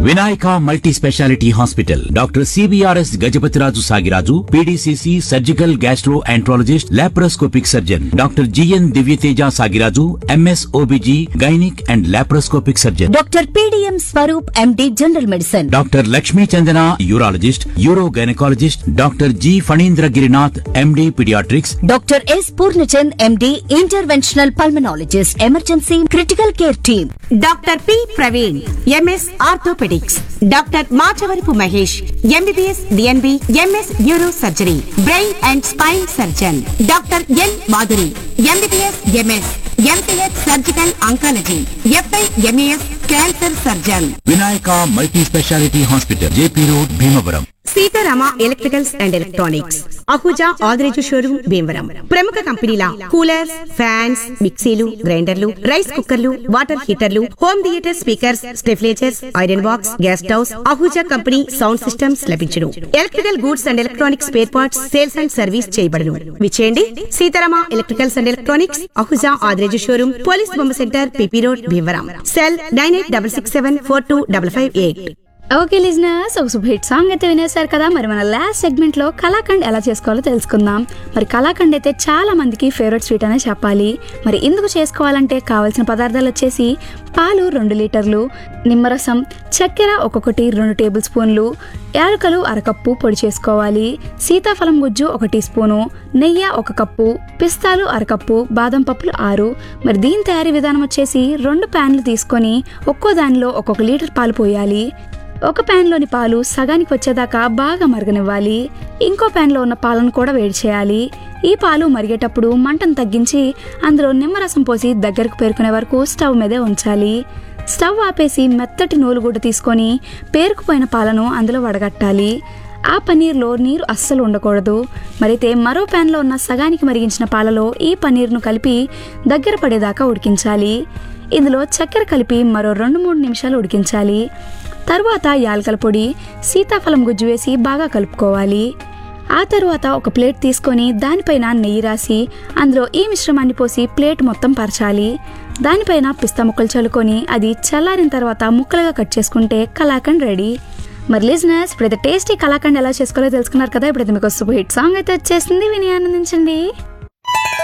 Vinayaka multi speciality hospital doctor CBRS Gajapathiraju Sagiraju PDCC surgical gastroenterologist laparoscopic surgeon doctor GN Divyateja Sagiraju MS OBG gynaec and laparoscopic surgeon doctor PDM Swaroop MD general medicine doctor Lakshmi Chandana urologist urogynaecologist doctor G Phanindra Girinath MD paediatrics doctor S Purnachand MD interventional pulmonologist emergency critical care team doctor P Praveen MS orthopaedics doctor Machavarapu Mahesh MBBS DNB MS neurosurgery brain and spine surgeon doctor N Madhuri MBBS MS MPH surgical oncology FI MAS cancer surgeon Vinayaka multi speciality hospital JP road Bhimavaram Seetharama electricals and electronics Ahuja Adireju showroom Bhimavaram ప్రముఖ కంపెనీల coolers fans మిక్సీలు గ్రైండర్లు rice కుక్కర్లు water హీటర్లు home theatre speakers స్టెఫ్లేచర్స్ iron box gas stoves Ahuja company sound systems లభించును electrical goods and electronics spare parts sales and service చేయబడును విచేయండి Seetharama electricals and electronics Ahuja Adireju showroom police బొమ్మ centre PP road Bhimavaram cell nine eight double six seven four two double five eight okay listeners ఒక super hit song అయితే వినేశారు కదా మరి మన last segment లో కలాకండ్ ఎలా చేసుకోవాలో తెలుసుకుందాం మరి కలాకండ్ అయితే చాలా మందికి ఫేవరెట్ స్వీట్ అనే చెప్పాలి మరి ఇందుకు చేసుకోవాలంటే కావాల్సిన పదార్థాలు వచ్చేసి పాలు రెండు లీటర్లు నిమ్మరసం చక్కెర ఒక్కొక్కటి రెండు టేబుల్ స్పూన్లు యాలకలు అరకప్పు పొడి చేసుకోవాలి సీతాఫలం గుజ్జు ఒక టీ స్పూను నెయ్యి ఒక కప్పు పిస్తాలు అరకప్పు బాదం పప్పులు ఆరు మరి దీని తయారీ విధానం వచ్చేసి రెండు ప్యాన్లు తీసుకొని ఒక్కో దానిలో ఒక్కొక్క లీటర్ పాలు పోయాలి ఒక ప్యాన్లోని పాలు సగానికి వచ్చేదాకా బాగా మరగనివ్వాలి ఇంకో ప్యాన్లో ఉన్న పాలను కూడా వేడి చేయాలి ఈ పాలు మరిగేటప్పుడు మంటను తగ్గించి అందులో నిమ్మరసం పోసి దగ్గరకు పేరుకునే వరకు స్టవ్ మీదే ఉంచాలి స్టవ్ ఆపేసి మెత్తటి నూలుగుడ్డ తీసుకొని పేరుకుపోయిన పాలను అందులో వడగట్టాలి ఆ పన్నీర్లో నీరు అస్సలు ఉండకూడదు మరైతే మరో ప్యాన్లో ఉన్న సగానికి మరిగించిన పాలలో ఈ పన్నీర్ను కలిపి దగ్గర పడేదాకా ఉడికించాలి ఇందులో చక్కెర కలిపి మరో రెండు మూడు నిమిషాలు ఉడికించాలి తరువాత యాలకల పొడి సీతాఫలం గుజ్జు వేసి బాగా కలుపుకోవాలి ఆ తరువాత ఒక ప్లేట్ తీసుకొని దానిపైన నెయ్యి రాసి అందులో ఈ మిశ్రమాన్ని పోసి ప్లేట్ మొత్తం పరచాలి దానిపైన పిస్తా ముక్కలు చల్లుకొని అది చల్లారిన తర్వాత ముక్కలుగా కట్ చేసుకుంటే కలాకండ్ రెడీ మరి లిజనర్స్ ఇప్పుడైతే టేస్టీ కలాకండ్ ఎలా చేసుకోవాలో తెలుసుకున్నారు కదా ఇప్పుడైతే మీకు సూపర్ హిట్ సాంగ్ అయితే వచ్చేసింది విని ఆనందించండి